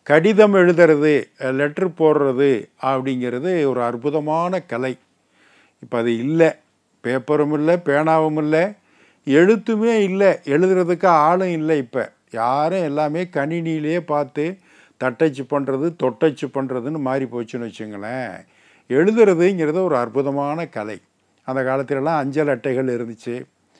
கடிதம் எழுதுறது லெட்ரு போடுறது அப்படிங்கிறது ஒரு அற்புதமான கலை இப்போ அது இல்லை பேப்பரும் இல்லை பேனாவும் இல்லை எழுத்துமே இல்லை எழுதுறதுக்கு ஆளும் இல்லை இப்போ யாரும் எல்லாமே கணினியிலே பார்த்து தட்டச்சு பண்ணுறது தொட்டச்சு பண்ணுறதுன்னு மாறி போச்சுன்னு வச்சுங்களேன் எழுதுறதுங்கிறது ஒரு அற்புதமான கலை அந்த காலத்துலலாம் அஞ்சல் அட்டைகள் இருந்துச்சு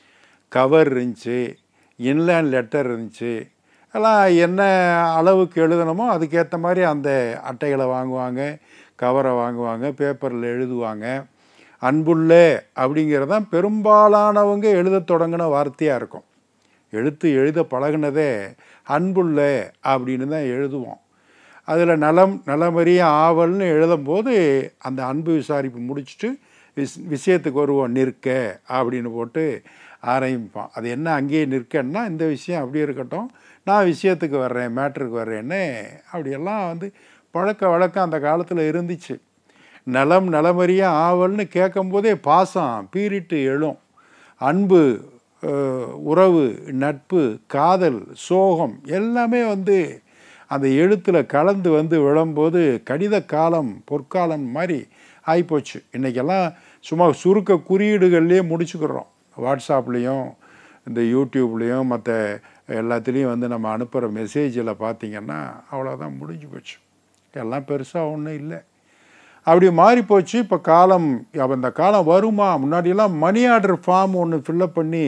கவர் இருந்துச்சு இன்லேண்ட் லெட்டர் இருந்துச்சு எல்லாம் என்ன அளவுக்கு எழுதணுமோ அதுக்கேற்ற மாதிரி அந்த அட்டைகளை வாங்குவாங்க கவரை வாங்குவாங்க பேப்பரில் எழுதுவாங்க அன்புள்ள அப்படிங்கிறதான் பெரும்பாலானவங்க எழுத தொடங்கின வார்த்தையாக இருக்கும் எழுத்து எழுத பழகுனதே அன்புள்ள அப்படின்னு தான் எழுதுவோம் அதில் நலம் நலமறிய ஆவல்னு எழுதும்போது அந்த அன்பு விசாரிப்பு முடிச்சுட்டு விஷ் விஷயத்துக்கு வருவோம் நிற்க அப்படின்னு போட்டு ஆரம்பிப்போம் அது என்ன அங்கேயே நிற்கன்னா இந்த விஷயம் அப்படியே இருக்கட்டும் நான் விஷயத்துக்கு வர்றேன் மேட்ருக்கு வர்றேன்னு அப்படியெல்லாம் வந்து பழக்க வழக்கம் அந்த காலத்தில் இருந்துச்சு நலம் நலமறிய ஆவல்னு கேட்கும்போதே பாசம் பீரிட்டு எழும் அன்பு அஹ், உறவு நட்பு காதல் சோகம் எல்லாமே வந்து அந்த எழுத்தில் கலந்து வந்து விழும்போது கடித காலம் பொற்காலம் மாதிரி ஆகிப்போச்சு இன்றைக்கெல்லாம் சும்மா சுருக்க குறியீடுகள்லேயே முடிச்சுக்கிறோம் வாட்ஸ்அப்லேயும் இந்த யூடியூப்லேயும் மற்ற எல்லாத்துலேயும் வந்து நம்ம அனுப்புகிற மெசேஜில் பார்த்தீங்கன்னா அவ்வளோதான் முடிஞ்சு போச்சு எல்லாம் பெருசாக ஒன்றும் இல்லை அப்படி மாறி போச்சு இப்போ காலம் அப்ப இந்த காலம் வருமா முன்னாடியெல்லாம் மணி ஆர்டர் ஃபார்ம் ஒன்று ஃபில்லப் பண்ணி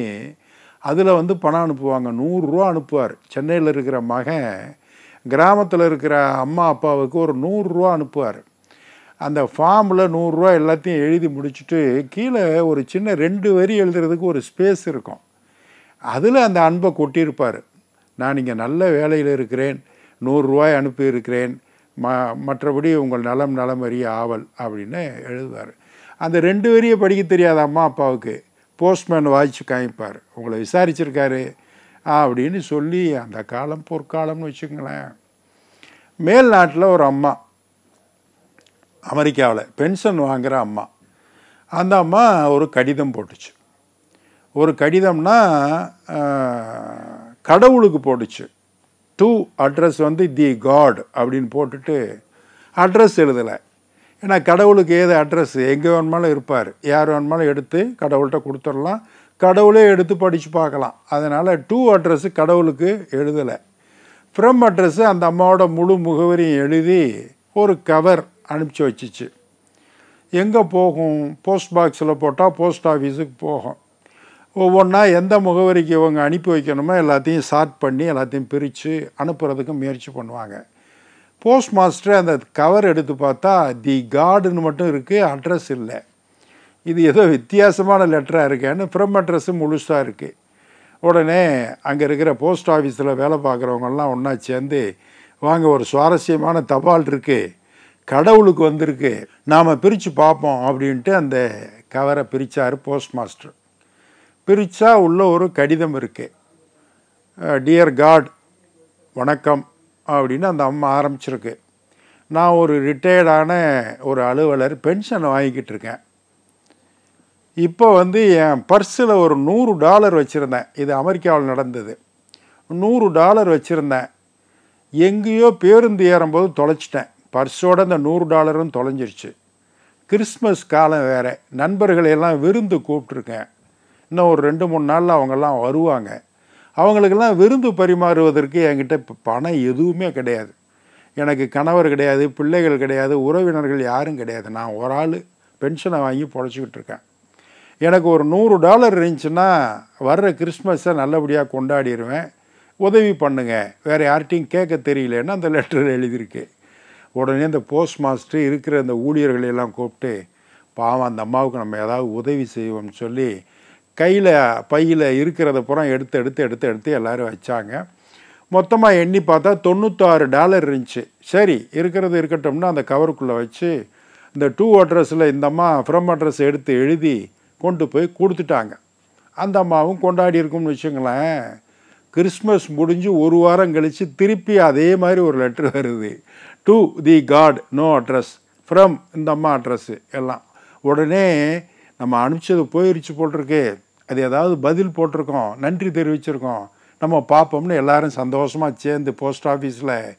அதில் வந்து பணம் அனுப்புவாங்க நூறுரூவா அனுப்புவார் சென்னையில் இருக்கிற மகன் கிராமத்தில் இருக்கிற அம்மா அப்பாவுக்கு ஒரு நூறுரூவா அனுப்புவார் அந்த ஃபார்மில் நூறுரூவா எல்லாத்தையும் எழுதி முடிச்சுட்டு கீழே ஒரு சின்ன ரெண்டு வரி எழுதுறதுக்கு ஒரு ஸ்பேஸ் இருக்கும் அதில் அந்த அன்பை கொட்டியிருப்பார் நான் இங்கே நல்ல வேலையில் இருக்கிறேன் நூறுரூவாய் அனுப்பியிருக்கிறேன் ம மற்றபடி உங்கள் நலம் நலம் அறிய ஆவல் அப்படின்னு எழுதுவார் அந்த ரெண்டு வரியை படிக்க தெரியாத அம்மா அப்பாவுக்கு போஸ்ட்மேன் வாய்ச்சி காமிப்பார் உங்களை விசாரிச்சிருக்காரு அப்படின்னு சொல்லி அந்த காலம் பொற்காலம்னு வச்சுக்கங்களேன் மேல் நாட்டில் ஒரு அம்மா அமெரிக்காவில் பென்ஷன் வாங்குகிற அம்மா அந்த அம்மா ஒரு கடிதம் போட்டுச்சு ஒரு கடிதம்னா ஆஹ், கடவுளுக்கு போட்டுச்சு டூ அட்ரஸ் வந்து தி காட் அப்படின்னு போட்டுட்டு அட்ரஸ் எழுதலை ஏன்னா கடவுளுக்கு ஏது அட்ரஸ் எங்கே வேணுமாலும் இருப்பார் யார் வேணுமாலும் எடுத்து கடவுள்கிட்ட கொடுத்துடலாம் கடவுளே எடுத்து படித்து பார்க்கலாம் அதனால் டூ அட்ரஸ் கடவுளுக்கு எழுதலை ஃப்ரம் அட்ரஸ் அந்த அம்மாவோட முழு முகவரியும் எழுதி ஒரு கவர் அனுப்பிச்சி வச்சுச்சு எங்கே போகும் போஸ்ட் பாக்ஸில் போட்டால் போஸ்ட் ஆஃபீஸுக்கு போகும் ஒவ்வொன்றா எந்த முகவரிக்கு இவங்க அனுப்பி வைக்கணுமோ எல்லாத்தையும் சார்ட் பண்ணி எல்லாத்தையும் பிரித்து அனுப்புறதுக்கு முயற்சி பண்ணுவாங்க போஸ்ட் மாஸ்டர் அந்த கவர் எடுத்து பார்த்தா தி கார்டுன்னு மட்டும் இருக்குது அட்ரஸ் இல்லை இது ஏதோ வித்தியாசமான லெட்டராக இருக்கேன்னு ஃப்ரம் அட்ரஸு முழுசாக இருக்குது உடனே அங்கே இருக்கிற போஸ்ட் ஆஃபீஸில் வேலை பார்க்குறவங்கெல்லாம் ஒன்றா சேர்ந்து வாங்க ஒரு சுவாரஸ்யமான தபால் இருக்குது கடவுளுக்கு வந்திருக்கு நாம் பிரித்து பார்ப்போம் அப்படின்ட்டு அந்த கவரை பிரித்தார் போஸ்ட் மாஸ்டர் பிரித்தா உள்ள ஒரு கடிதம் இருக்குது டியர் காட் வணக்கம் அப்படின்னு அந்த அம்மா ஆரம்பிச்சிருக்கு நான் ஒரு ரிட்டையர்டான ஒரு அலுவலர் பென்ஷன் வாங்கிக்கிட்டு இருக்கேன் இப்போ வந்து என் பர்ஸில் ஒரு நூறு டாலர் வச்சுருந்தேன் இது அமெரிக்காவில் நடந்தது நூறு டாலர் வச்சுருந்தேன் எங்கேயோ பேருந்து ஏறும்போது தொலைச்சிட்டேன் பர்ஸோட அந்த நூறு டாலரும் தொலைஞ்சிருச்சு கிறிஸ்மஸ் காலம் வேறு நண்பர்களை எல்லாம் விருந்து கூப்பிட்ருக்கேன் இன்னும் ஒரு ரெண்டு மூணு நாளில் அவங்கெல்லாம் வருவாங்க அவங்களுக்கெல்லாம் விருந்து பரிமாறுவதற்கு என்கிட்ட இப்போ பணம் எதுவுமே கிடையாது எனக்கு கணவர் கிடையாது பிள்ளைகள் கிடையாது உறவினர்கள் யாரும் கிடையாது நான் ஒரு ஆள் பென்ஷனை வாங்கி பொழைச்சிக்கிட்டு இருக்கேன் எனக்கு ஒரு நூறு டாலர் இருந்துச்சுன்னா வர்ற கிறிஸ்மஸை நல்லபடியாக கொண்டாடிடுவேன் உதவி பண்ணுங்க வேறு யார்கிட்டையும் கேட்க தெரியலன்னு அந்த லெட்டர் எழுதியிருக்கு உடனே இந்த போஸ்ட் மாஸ்டர் இருக்கிற அந்த ஊழியர்களை எல்லாம் கூப்பிட்டு பாவம் அந்த அம்மாவுக்கு நம்ம ஏதாவது உதவி செய்வோம்னு சொல்லி கையில் பையில் இருக்கிறத பூரா எடுத்து எடுத்து எடுத்து எடுத்து எல்லோரும் வச்சாங்க மொத்தமாக எண்ணி பார்த்தா தொண்ணூத்தாறு டாலர் இருந்துச்சு சரி இருக்கிறது இருக்கட்டும்னு அந்த கவருக்குள்ளே வச்சு இந்த டூ அட்ரஸில் இந்த அம்மா ஃப்ரம் அட்ரஸ் எடுத்து எழுதி கொண்டு போய் கொடுத்துட்டாங்க அந்த அம்மாவும் கொண்டாடி இருக்கும்னு வச்சுங்களேன் கிறிஸ்மஸ் முடிஞ்சு ஒரு வாரம் கழித்து திருப்பி அதே மாதிரி ஒரு லெட்ரு வருது to the god no address from இந்த அம்மா அட்ரஸ்ஸு எல்லாம் உடனே நம்ம அனுப்பிச்சது போயிருச்சு போட்டிருக்கு அது ஏதாவது பதில் போட்டிருக்கோம் நன்றி தெரிவிச்சிருக்கோம் நம்ம பார்ப்போம்னு எல்லாரும் சந்தோஷமாக சேர்ந்து போஸ்ட் ஆஃபீஸில்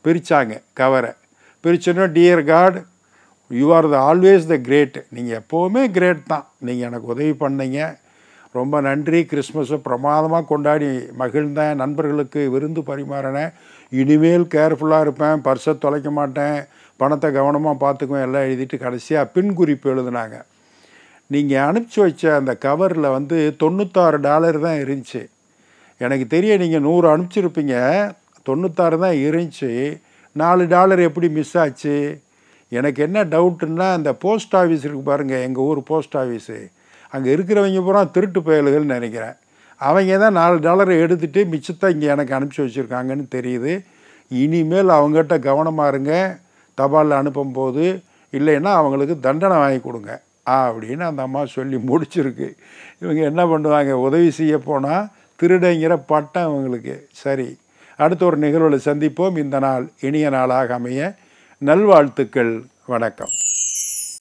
பிரித்தாங்க கவரை பிரிச்சோன்னா dear god you are the always the great நீங்கள் எப்போவுமே கிரேட் தான் நீங்கள் எனக்கு உதவி பண்ணீங்க ரொம்ப நன்றி கிறிஸ்மஸை பிரமாதமாக கொண்டாடி மகிழ்ந்தேன் நண்பர்களுக்கு விருந்து பரிமாறினேன் இனிமேல் கேர்ஃபுல்லாக இருப்பேன் பர்ஸை தொலைக்க மாட்டேன் பணத்தை கவனமாக பார்த்துக்குவேன் எல்லாம் எழுதிட்டு கடைசியாக பின் குறிப்பு எழுதுனாங்க நீங்கள் அனுப்பிச்சி வச்ச அந்த கவரில் வந்து தொண்ணூத்தாறு டாலர் தான் இருந்துச்சு எனக்கு தெரிய நீங்கள் நூறு அனுப்பிச்சிருப்பீங்க தொண்ணூத்தாறு தான் இருந்துச்சு நாலு டாலர் எப்படி மிஸ் ஆச்சு எனக்கு என்ன டவுட்டுன்னா அந்த போஸ்ட் ஆஃபீஸ் இருக்கு பாருங்கள் எங்கள் ஊர் போஸ்ட் ஆஃபீஸு அங்கே இருக்கிறவங்க பூரா திருட்டு பயல்கள்னு நினைக்கிறேன் அவங்க தான் நாலு டாலரை எடுத்துகிட்டு மிச்சத்தை இங்கே எனக்கு அனுப்பிச்சி வச்சுருக்காங்கன்னு தெரியுது இனிமேல் அவங்ககிட்ட கவனமாக இருங்க தபாலில் அனுப்பும்போது இல்லைன்னா அவங்களுக்கு தண்டனை வாங்கி கொடுங்க ஆ அப்படின்னு அந்த அம்மா சொல்லி முடிச்சிருக்கு இவங்க என்ன பண்ணுவாங்க உதவி செய்ய போனால் திருடங்கிற பட்டம் அவங்களுக்கு சரி அடுத்த ஒரு நிகழ்வில் சந்திப்போம் இந்த நாள் இனிய நாளாக அமைய நல்வாழ்த்துக்கள் வணக்கம்